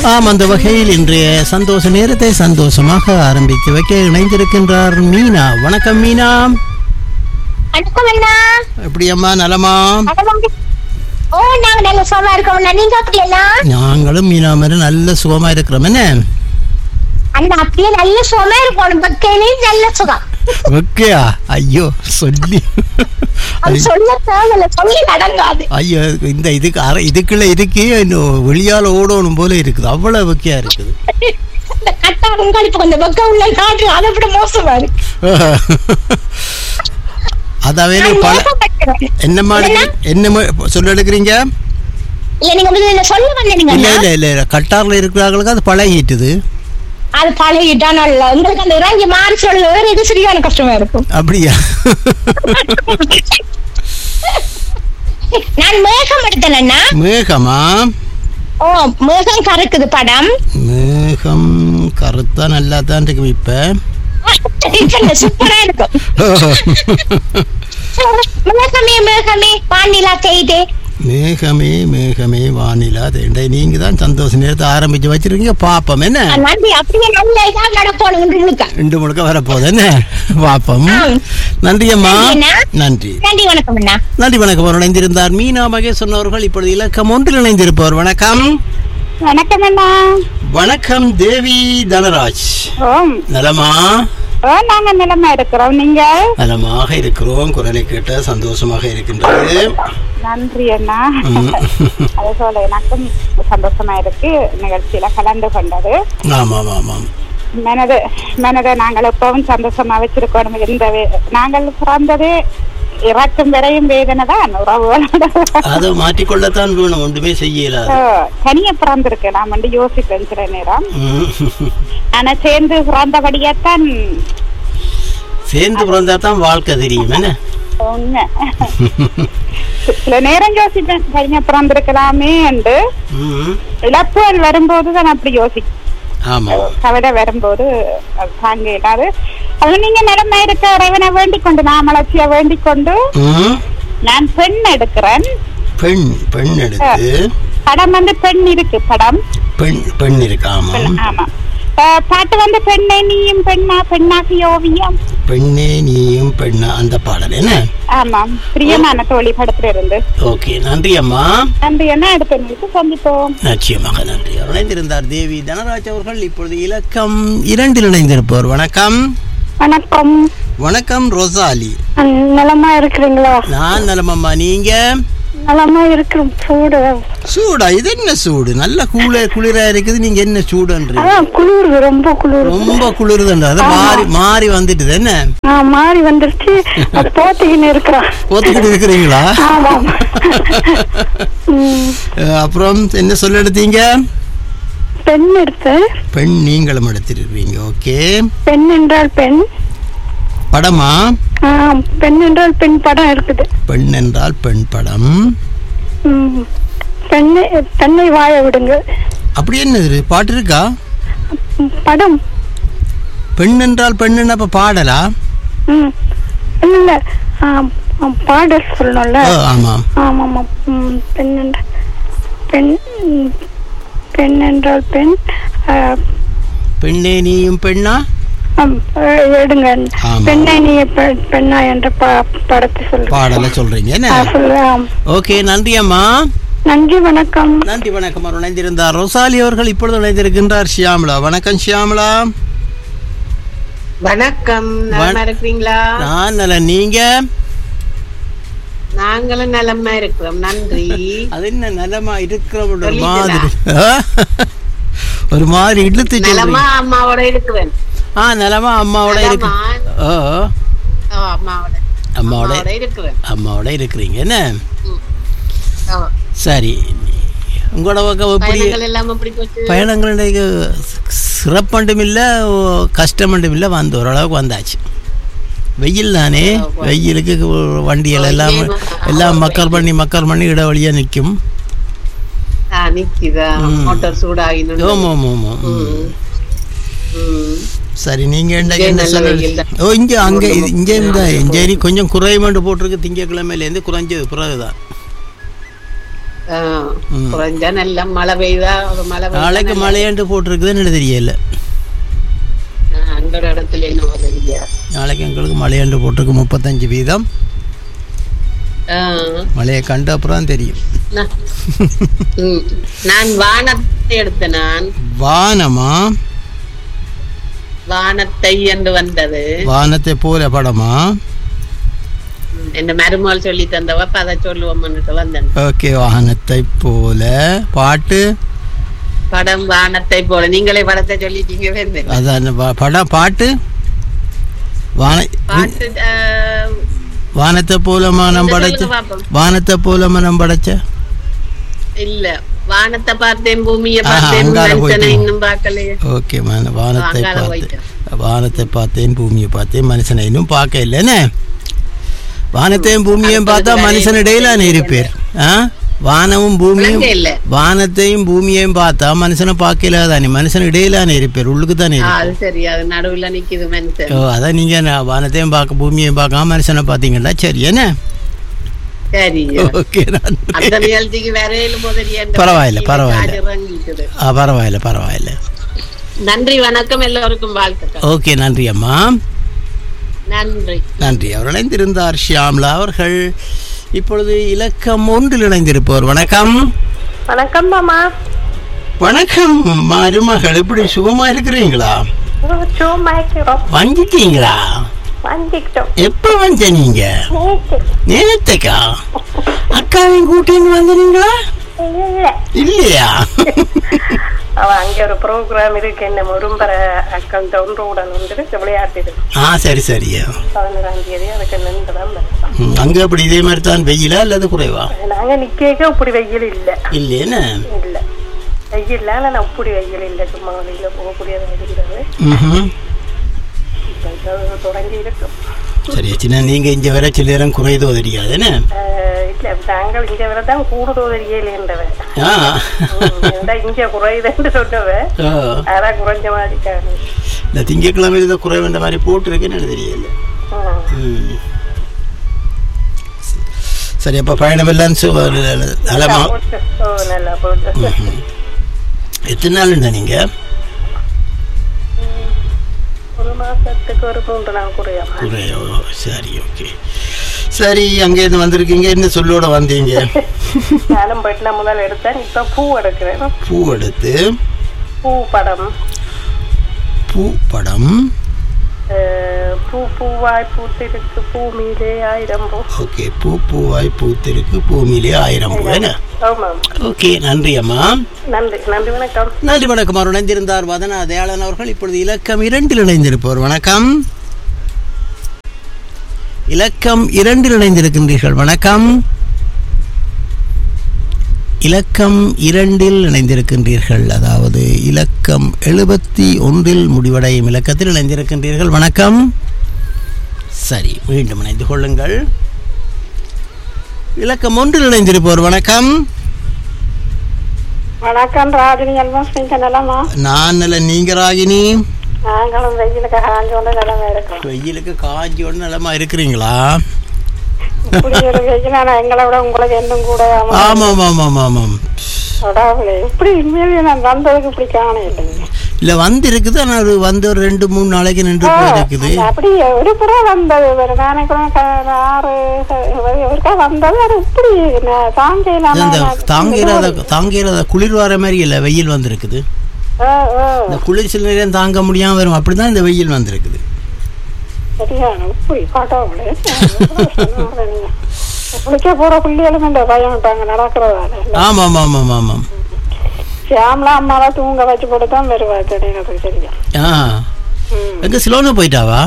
ஆம் அந்த வகையில் இன்றைய சந்தோஷ நேரத்தை சந்தோஷமாக ஆரம்பித்து வைக்க இணைந்திருக்கின்றார் மீனா வணக்கம் மீனா வணக்கம் அண்ணா எப்படி அம்மா நலமா வணக்கம். ஓ நாங்க நல்ல சுகமா இருக்கோம் அண்ணா நீங்க அப்படி எல்லாம் நாங்களும் மீனா மாதிரி நல்ல சுகமா இருக்கிறோம் என்ன அண்ணா அப்படியே நல்ல சுகமா இருக்கணும் பக்கையிலே நல்ல சுகம் ஓகேயா ஐயோ சொல்லி அது சொல்ல தேவையில்ல சொல்லி நடங்காது ஐயோ இந்த இதுக்கு அரை இதுக்குள்ள இருக்கே இன்னும் வெளியால ஓடணும் போல இருக்குது அவ்வளவு வெக்கையா இருக்குது இந்த கட்டா உங்களுக்கு கொஞ்சம் பக்கம் உள்ள காட்டு அதை விட மோசமா இருக்கு அதாவே நான் பல மோசப்பட்டேன். என்னம்மா எடுக்க- என்ன சொல்ல எடுக்கிறீங்க இல்ல நீங்க முதல்ல சொல்ல வந்தீங்க இல்ல அண்ணா. இல்ல இல்ல கட்டார்ல இருக்கிறவங்களுக்கு அது பழகிட்டுது அது பழகிட்டா நல்ல உங்களுக்கு அந்த இறங்கி மாறி சொல்ல வேற இது சரியான கஷ்டமா இருக்கும் அப்படியா நான் மேகம் எடுத்தேன் அண்ணா மேகமா ஓ மேகம் கறக்குது படம் மேகம் கருத்தா நல்லா தான் இருக்கு இப்ப இப்ப சூப்பரா இருக்கும் மேகமே மேகமே வானிலா செய்து மேகமே மேகமே வானிலா தேண்டை நீங்க தான் சந்தோஷ நேரத்தை ஆரம்பிச்சு வச்சிருக்கீங்க பாப்போம் என்ன நன்றி அப்படியே நல்ல இதா நடக்கணும் இருக்கா ரெண்டு முழுக்க வரப்போகுது என்ன பாப்போம் ஆம். நன்றி அம்மா நன்றி அண்ணா. நன்றி நன்றி வணக்கம் அண்ணா நன்றி வணக்கம் அவர் இணைந்திருந்தார் மீனா மகேஸ்வரன் அவர்கள் இப்பொழுது இலக்கம் ஒன்றில் இணைந்திருப்பவர் வணக்கம் வணக்கம் அண்ணா வணக்கம் தேவி தனராஜ் ஓம் நலமா ஓ நாங்க நிலமா இருக்கிறோம் நீங்க நலமாக இருக்கிறோம் குரலை கேட்ட சந்தோஷமாக இருக்கின்றது நன்றி அண்ணா ம். அதே போல எனக்கும் சந்தோஷமா இருக்கு நிகழ்ச்சியில கலந்து கொண்டது ஆமாம் ஆமாம் மனது மனதை நாங்கள் எப்பவும் சந்தோஷமா வச்சிருக்கணும் எந்த வே- நாங்கள் பிறந்ததே இறக்கும் வரையும் வேதனை தான் உறவுகளோட அதை மாற்றிக்கொள்ளத்தான் வேணும் ஒன்றுமே செய்யலாது ஓ, தனியா பிறந்திருக்கேன் நான் வந்து யோசிப்பேன் சில நேரம் ம். ஆனா சேர்ந்து பிறந்தபடியாத்தான் சேர்ந்து பிறந்தா தான் வாழ்க்கை தெரியும் என்ன உண்மை சில நேரம் யோசிப்பேன் தனியா பிறந்திருக்கலாமே என்று ம். இழப்புகள் வரும்போது தான் அப்படி யோசிக்கும் ஆமாம் கவலை வரும்போது அது தாங்க இல்லாது அது நீங்க நிலைமை இருக்க இறைவனை வேண்டிக் கொண்டு நான் மலர்ச்சியை வேண்டிக் கொண்டு ம். நான் பெண் எடுக்கிறேன் பெண் பெண் எடுத்து படம் வந்து பெண் இருக்கு படம் பெண் பெண் இருக்கு ஆமாம் ஆமா அஹ் பாட்டு வந்து பெண்ணே நீயும் பெண்ணா பெண்ணாகி ஓவியம் பெண்ணே நீயும் பெண்ணா அந்த பாடல் என்ன ஆமாம் பிரியமான தோழி படத்துல இருந்து ஓகே நன்றி அம்மா நன்றி என்ன அடுத்த நிமிஷத்து சந்திப்போம் நிச்சயமாக நன்றி அவர் இணைந்திருந்தார் தேவி தனராஜ் அவர்கள் இப்பொழுது இலக்கம் இரண்டில் இணைந்திருப்பவர் வணக்கம் வணக்கம் வணக்கம் ரோசாலி நலமா இருக்கிறீங்களா நான் நலமம்மா நீங்க நலமா இருக்கிறோம் சூடு சூடா இது என்ன சூடு நல்ல கூல குளிரா இருக்குது நீங்க என்ன சூடுன்றீங்க அதான் குளிர் ரொம்ப குளிர் ரொம்ப குளிருதுன்ற அது மாறி மாறி வந்துட்டுது என்ன நான் மாறி வந்துருச்சு அது போத்திக்கின்னு இருக்கிறான் ஒத்துக்கிட்டு இருக்கிறீங்களா ஆமாம் ம், அஹ், அப்புறம் என்ன சொல்ல எடுத்தீங்க பெண் எடுத்து பெண் நீங்களும் எடுத்திருக்கீங்க ஓகே பெண் என்றால் பெண் படமா ஆம், பெண் என்றால் பெண் படம் இருக்குது பெண் என்றால் பெண் படம் ம், பெண்ணை பெண்ணை வாழ விடுங்க அப்படி என்ன இது பாட்டு இருக்கா ம், படம் பெண் என்றால் பெண்ணுன்னு அப்ப பாடலா ம் இல்ல இல்ல ஆம், ஆம், பாடல் சொல்லணும்ல ஓ, ஆமாம் ஆமாம் ம், பெண் என்ற பெண் ம், பெண் என்றால் பெண் ஆ, பெண்ணே நீயும் பெண்ணா ஆம், எ- எடுங்க ஆமா. பெண்ணை நீ பெ- பெண்ணா என்ற ப- படத்தை சொல்றேன் பாடலை சொல்றீங்க என்ன சொல்லுவேன் ஓகே நன்றி அம்மா நன்றி வணக்கம் நன்றி வணக்கம் அவர் இணைந்திருந்தார் ரொசாலி அவர்கள் இப்பொழுது இணைந்திருக்கின்றார் ஷியாமலா வணக்கம் ஷியாமலா வணக்கம் நலமா இருக்கிறீங்களா நான் நல்ல நீங்க நாங்களும் நலமா இருக்கிறோம் நன்றி அது என்ன நலமா இருக்கிற ஒரு சொல்லிட்டேனா? மாதிரி ஆ? ஒரு மாதிரி இழுத்து நலமா சொல்றீங்க அம்மாவோட இருக்கிறேன் ஆ நலமா அம்மாவோட இருக்கு நலமா? ஓ ஓ, அம்மாவோட அம்மாவோட அம்மாவோட இருக்கிறேன் அம்மாவோட இருக்கிறீங்க என்ன ஓ, சரி உங்களோட பக்கம் எப்படி பயணங்கள் எல்லாம் எப்படி போச்சு பயணங்கள் இன்றைக்கு சிறப்பண்டும் இல்லை கஷ்டமண்டும் இல்லை வந்து ஓரளவுக்கு வந்தாச்சு வெயில் தானே வெயிலுக்கு வண்டிகள் எல்லாம் எல்லாம் மக்கள் பண்ணி மக்கள் பண்ணி இடவழியாக நிற்கும் ஆ, நிக்குதா ம். மோட்டார் சூடாகினு ஓம் ஓம் ஓம் ஓம். ம். ம். சரி நீங்க என்ன இங்கே என்ன நல்ல சொல்ல வெயில் தான். ஓ இங்க அங்க இது- இங்க இந்த இங்க இனி கொஞ்சம் குறைமண்டு போட்டிருக்கு திங்கக்கிழமையிலேருந்து குறைஞ்சது பிறகுதான் ஆ, ம். குறைஞ்சா நல்ல மழை பெய்தா ஒரு மழை பெய்தா நாளைக்கு நல்ல- மழையாண்டு போட்டிருக்குதுன்னு எனக்கு தெரியல ஆ, அந்த ஒரு இடத்துல என்ன தெரியா நாளைக்கு எங்களுக்கு மழையாண்டு போட்டிருக்கு முப்பத்தஞ்சு வீதம் ஆ, மழையை கண்ட அப்புறம் தான் தெரியும் நான் ம், நான் வானத்தை எடுத்த நான் வானமா வானத்தை என்று வந்தது வானத்தை போல படமா என்ன மருமகள் சொல்லி தந்தவ அப்ப அதை சொல்லுவோம்னுட்டு வந்தேன் ஓகே வானத்தை போல பாட்டு படம் வானத்தை போல நீங்களே படத்தை சொல்லிட்டீங்க வேந்தேன் அதான் ப- படம் பாட்டு வான பாட்டு ஆ, வானத்தை போல மனம் சொல்லுங்க படைச்ச பாப்போம். வானத்தை போல மனம் படைச்ச இல்ல வானத்தை பார்த்தேன் பூமியை ஆஹா, பார்த்தேன் அங்கால மனுஷனை போயிட்டீங்க. இன்னும் பார்க்கலையே ஓகே மன வானத்தை அங்கால பார்த்தேன் போயிட்டேன். வானத்தை பார்த்தேன் பூமியை பார்த்தேன் மனுஷனை இன்னும் பார்க்க இல்லைன்னு வானத்தையும் பூமியையும் பார்த்தா மனுஷன் இடையிலான இருப்பேர் ஆ வானமும் பூமியும் விளங்க இல்ல வானத்தையும் பூமியையும் பார்த்தா மனுஷனை பார்க்கல தானே மனுஷன் இடையிலான இருப்பேர் உள்ளுக்கு தானே ஆ, இருப்பேர் அது சரி அது நடுவுல நிக்குது மனுஷன் ஓ அதான் நீங்க நான் வானத்தையும் பார்க்க பூமியையும் பார்க்காம மனுஷனை பார்த்தீங்கன்னா சரி என்ன சரி ஓகே நான் அந்த நிகழ்ச்சிக்கு வரையிலும் முதலிய அந்த பரவாயில்ல, வண்டியில பரவாயில்ல. காடு இறங்கிட்டுது. ஆ பரவாயில்ல பரவாயில்ல நன்றி வணக்கம் எல்லோருக்கும் வாழ்த்துக்கள் ஓகே நன்றி அம்மா நன்றி நன்றி அவர் இணைந்திருந்தார் ஷியாம்லா அவர்கள் இப்பொழுது இலக்கம் ஒன்றில் இணைந்திருப்பவர் வணக்கம் வணக்கம் மாமா வணக்கம் மருமகள் எப்படி சுகமா இருக்கிறீங்களா சும்மாக்கிறோம் வஞ்சிட்டீங்களா வந்துக்கிட்டோம் எப்ப வந்த நீங்க நேற்று நேத்துக்கா அக்காவையும் கூட்டின்னு வந்துறீங்களா இல்ல இல்லையா அவ அங்க ஒரு ப்ரோக்ராம் இருக்கு என்ன முரும்பர அக்கம் தொண்டருடன் வந்துட்டு விளையாட்டு ஆ சரி சரியா பதினோராம் தேதி அதுக்கு நின்று தான் வரலாம். ம், அங்க அப்படி இதே மாதிரி தான் வெயிலா அல்லது குறைவா நாங்க நிக்க இப்படி வெயில் இல்ல இல்லையேன்னு இல்ல வெயில் ஆனா இப்படி வெயில் இல்ல சும்மா வெளியில போகக்கூடியதா இருக்கிறது ம்ஹும். இப்ப இது தொடங்கி இருக்கும் சரி சின்ன நீங்க இங்க வர சில நேரம் குறைதோ தெரியாதுன்னு ஆஹ் இல்ல நாங்கள் இங்க வரதான் கூடுதோ தெரியலேன்றவ ஆ இங்க குறையுதுன்னு சொன்னவ ஆ. அதான் குறைஞ்ச மாதிரி காணும் இந்த திங்கட்கிழமை இதை குறைவன்ற மாதிரி போட்டிருக்குன்னு எனக்கு தெரியல ம். சரி அப்ப பயணம் எல்லாம் சு- நலமா ஓ நல்லா போகுது எத்தனை நாள் இருந்தா நீங்க ஒரு மாசத்துக்கு ஒரு மூன்று நாள் குறையாம குறையோ சரி ஓகே சரி அங்கேருந்து வந்திருக்கீங்க என்ன சொல்லோட வந்தீங்க நானும் போயிட்டு நான் முதல்ல எடுத்தேன் இப்ப பூ எடுக்கிறேன் பூ எடுத்து பூ படம் பூ படம் அஹ், பூ பூவாய் பூத்திருக்கு பூமியிலே ஆயிரம் பூ ஓகே பூ பூவாய் பூத்திருக்கு பூமியிலே ஆயிரம் பூ என்ன ஆமாம் ஓகே நன்றி அம்மா நன்றி நன்றி வணக்கம் நன்றி வணக்கம் அவர் இணைந்திருந்தார் வதனா தயாளன் அவர்கள் இப்பொழுது இலக்கம் இரண்டில் இணைந்திருப்பவர் வணக்கம் இலக்கம் இரண்டில் இணைந்திருக்கின்றீர்கள் வணக்கம் இலக்கம் இரண்டில் இணைந்திருக்கின்றீர்கள் அதாவது இலக்கம் எழுபத்தி ஒன்றில் முடிவடையும் இலக்கத்தில் இணைந்திருக்கின்றீர்கள் வணக்கம் சரி மீண்டும் இணைந்து கொள்ளுங்கள் இலக்கம் ஒன்றில் இணைந்திருப்பவர் வணக்கம் வணக்கம் ராஜினி எல்வம் சிங்க நிலமா நான் நல்ல நீங்க ராகினி நாங்களும் வெயிலுக்கு காஞ்சு கொண்டு நிலமா இருக்கோம் வெயிலுக்கு காஞ்சி ஒன்று நிலமா இருக்கிறீங்களா இப்படி ஒரு வெயில் ஆனா எங்களை விட உங்களுக்கு இன்னும் கூட ஆமாம் ஆமாம் ஆமாம் உடவுல இப்படி உண்மையிலேயே நான் வந்ததுக்கு இப்படி காண இல்லைங்க இல்லை வந்து இருக்குது ஆனால் அது வந்து ஒரு ரெண்டு மூணு நாளைக்கு நின்று போயிருக்குது அப்படி ஒரு புறா வந்தது ஒரு நானே கூட க- ஆறு ஒருக்கா வந்தது அது இப்படி நான் தாங்க இல்லாம அந்த நான் தாங்கிறாத தாங்கிறாத குளிர் வர மாதிரி இல்லை வெயில் வந்திருக்குது ஆ, ஆ, இந்த குளிர் சில நேரம் தாங்க முடியாமல் வரும் அப்படி தான் இந்த வெயில் வந்திருக்குது சரியான இப்படி காட்டாமலே குளிக்க போற பிள்ளைகளும் இந்த பயம் விட்டாங்க நடக்கிறதால ஆமாம் ஆமாம் ஆமாம் சியாமலா அம்மாவை தூங்க வச்சு போட்டு தான் வருவா திடீர்னு சரியா ஆ ம். எங்கே சிலோனு போயிட்டாவா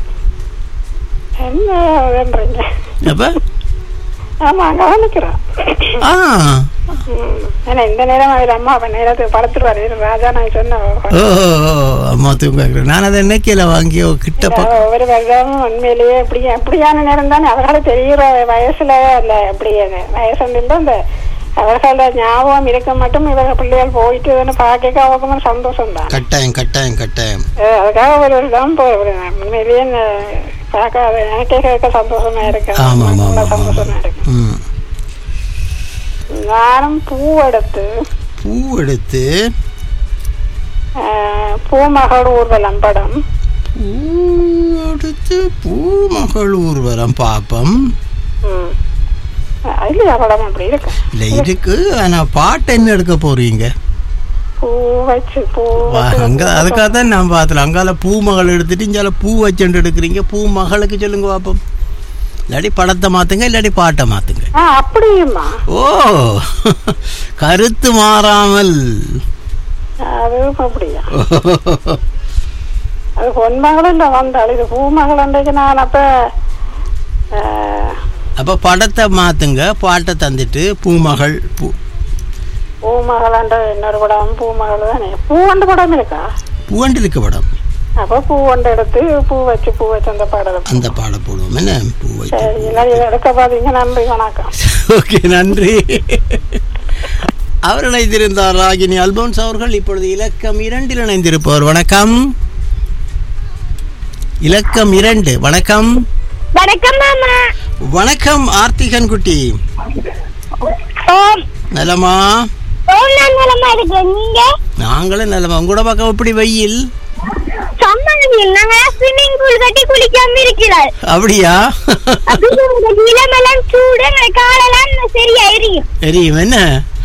என்ன வேண்டுறீங்க அப்போ ஆமா கவனிக்கிறேன் ஆ ஏன்னா இந்த நேரம் அவர் அம்மா அப்ப நேரத்துக்கு படுத்துருவாரு ராஜா நான் சொன்ன ஓ ஓ, ஓ, அம்மா தூங்க நான் அதை நினைக்கல வாங்கி கிட்ட பக்கம் ஒவ்வொரு வருடமும் உண்மையிலேயே இப்படி அப்படியான நேரம் தானே அவர்களை தெரிகிற வயசுல அந்த எப்படி அந்த வயசு இல்லை அந்த அவர்களோட ஞாபகம் இருக்க மட்டும் இவர்கள் பிள்ளைகள் போயிட்டுன்னு பார்க்க அவங்களும் சந்தோஷம் தான் கட்டாயம் கட்டாயம் கட்டாயம் அதுக்காக ஒரு வருடம் போய் உண்மையிலேயே ந- பார்க்க அது எனக்கே கேட்க சந்தோஷமா இருக்கு ஆமாம் ஆமாம் ரொம்ப ஆமாம் சந்தோஷமா இருக்கு ம் நானும் பூ எடுத்து பூ எடுத்து அஹ், பூமகள் ஊர்வலம் படம் பூ எடுத்து பூ மகள் ஊர்வலம் பாப்பம் ம். அஹ், இல்லையா படம் அப்படி இருக்கு இல்லை இருக்கு ஆனா பாட்டு என்ன எடுக்க போறீங்க பூ வச்சு பூ வா, வச்சு அங்க அதுக்காக தான் நான் பார்த்தேன் அங்கால பூ மகள் எடுத்துட்டு இங்கால பூ வச்சுட்டு எடுக்கிறீங்க பூ மகளுக்கு சொல்லுங்க பாப்போம் இல்லாட்டி படத்தை மாத்துங்க இல்லாட்டி பாட்டை மாத்துங்க ஆ அப்படியுமா ஓ கருத்து மாறாமல் அது அப்படியா அது பொன்மகளும் இல்லை வந்தாள் இது பூமகள் அன்றைக்கு நான் அப்ப அஹ், அப்ப படத்தை மாத்துங்க பாட்டை தந்துட்டு பூமகள் பூ பூமகள் என்ற இன்னொரு படம் பூமகள் தானே பூவண்டு படம் இருக்கா பூவண்டு இருக்கு படம் அப்ப பூவண்டு எடுத்து பூ வச்சு பூ வச்சு அந்த பாடலை அந்த பாட போடுவோம் என்ன பூ வச்சு சரி எல்லாரும் இதை எடுக்க பாத்தீங்க நன்றி வணக்கம் ஓகே நன்றி அவர் இணைந்திருந்தார் ராகினி அல்போன்ஸ் அவர்கள் இப்பொழுது இலக்கம் இரண்டில் இணைந்திருப்பவர் வணக்கம் இலக்கம் இரண்டு வணக்கம் வணக்கம் மாமா வணக்கம் ஆர்த்திகன் குட்டி ஓம் நலமா ஓம் நான் நலமா இருக்கேன் நீங்க நாங்களும் நலமா உங்களோட பக்கம் எப்படி வெயில் சம்மதியில் நாங்க ஸ்விம்மிங் பூல் கட்டி குளிக்காம இருக்கிறார் அப்படியா இளமெல்லாம் சூடு எங்க காலெல்லாம் சரியா எரியும் தெரியும் என்ன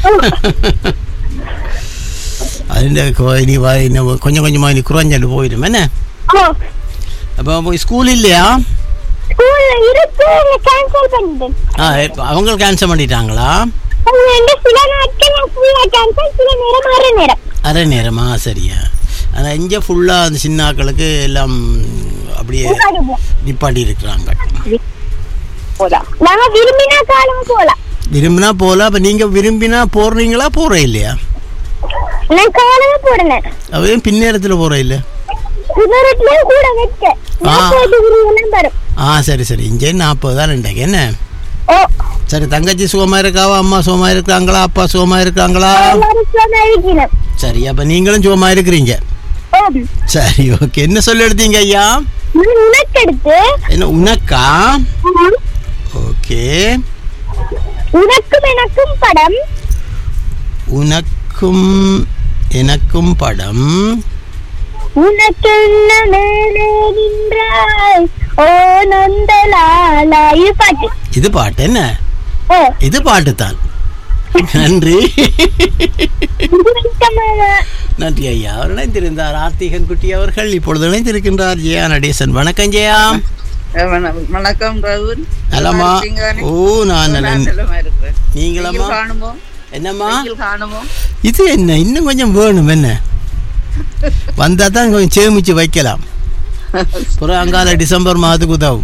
അതിൻ്റെ ഇനി വാ- ഇനി கொஞ்சம் கொஞ்சமாக இனி குறைஞ்சாண்டு போயிடும் என்ன ஓ அப்போ ஸ்கூல் இல்லையா ஸ்கூல்ல இருக்கு கேன்சல் பண்ணிட்டேன் ஆ இப்ப அவங்க கேன்சல் பண்ணிட்டாங்களா அவங்க வந்து சில நாட்கள் நான் ஃபுல்லா கேன்சல் சில நேரம் அரை நேரம் அரை நேரமா சரியா ஆனால் இங்கே ஃபுல்லாக அந்த சின்னாக்களுக்கு எல்லாம் அப்படியே நிப்பாட்டி இருக்கிறாங்க போலாம் நாங்க விரும்பினா காலம் போலாம் விரும்பினா போகலாம் அப்போ நீங்கள் விரும்பினா போடுறீங்களா போகிற இல்லையா நான் காலம் போடுனேன் அவையும் பின்னேரத்தில் போகிற இல்லை இன்னொருட்லயும் கூட வைக்க நாற்பது டிகிரி எல்லாம் வரும் ஆ சரி சரி இங்கே நாற்பது தான் ரெண்டாக்கு என்ன ஓ சரி தங்கச்சி சுகமாக இருக்காவா அம்மா சுகமாக இருக்காங்களா அப்பா சுகமாக இருக்காங்களா எல்லாரும் சும்மா இருக்கணும் சரி அப்போ நீங்களும் சுகமாக இருக்கிறீங்க ஓ சரி ஓகே என்ன சொல்லி எடுத்தீங்க ஐயா நான் உனக்கு எடுத்து என்ன உனக்கா ஓகே உனக்கும் எனக்கும் படம் உனக்கும் எனக்கும் படம் உனக்கு என்ன மேலே நின்றாய் ஓ நந்தலாலா இது பாட்டு இது பாட்டு என்ன ஓ இது பாட்டு தான் நன்றி இது வணக்கம் மாமா. நன்றி ஐயா அவர் இணைந்திருந்தார் ஆர்த்திகன் குட்டி அவர்கள் இப்பொழுது இணைந்திருக்கின்றார் ஜெயா நடேசன் வணக்கம் ஜெயா வண- வணக்கம் ரகுன் நலமா இருக்கீங்களானே? ஓ நான் நான் நலன் நலமா இருக்கிறேன் நீங்களம்மா வெயில் காணுமோ என்னம்மா வெயில் காணுமோ இது என்ன இன்னும் கொஞ்சம் வேணும் என்ன வந்தா தான் கொஞ்சம் சேமிச்சு வைக்கலாம் அப்புறம் அங்கால டிசம்பர் மாதத்துக்கு உதவும்